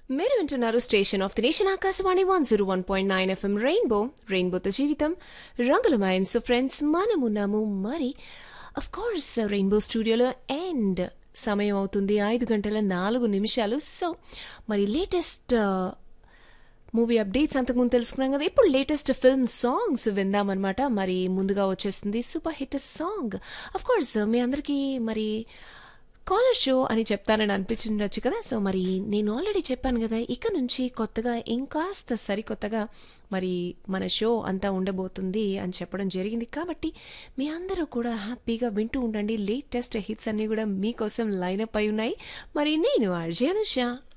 మీరు వింటున్నారు station of the nation Akashvani one zero one point nine FM rainbow రెయిన్బోతో జీవితం రంగులమయం సో ఫ్రెండ్స్ మనమున్నాము మరి అఫ్ కోర్స్ రెయిన్బో స్టూడియోలో అండ్ సమయం అవుతుంది ఐదు గంటల నాలుగు నిమిషాలు సో మరి లేటెస్ట్ మూవీ అప్డేట్స్ అంతకుముందు తెలుసుకున్నాం కదా ఇప్పుడు లేటెస్ట్ ఫిల్మ్ సాంగ్స్ విందామన్నమాట మరి ముందుగా వచ్చేస్తుంది super hit song of course మీ అందరికీ మరి కాలర్ షో అని చెప్తానని అనిపించిండొచ్చు కదా సో మరి నేను ఆల్రెడీ చెప్పాను కదా ఇక నుంచి కొత్తగా ఇంకాస్త సరికొత్తగా మరి మన షో అంతా ఉండబోతుంది అని చెప్పడం జరిగింది కాబట్టి మీ అందరూ కూడా హ్యాపీగా వింటూ ఉండండి లేటెస్ట్ హిట్స్ అన్నీ కూడా మీకోసం లైనప్ అయి ఉన్నాయి మరి నేను అర్జయ్ అనుష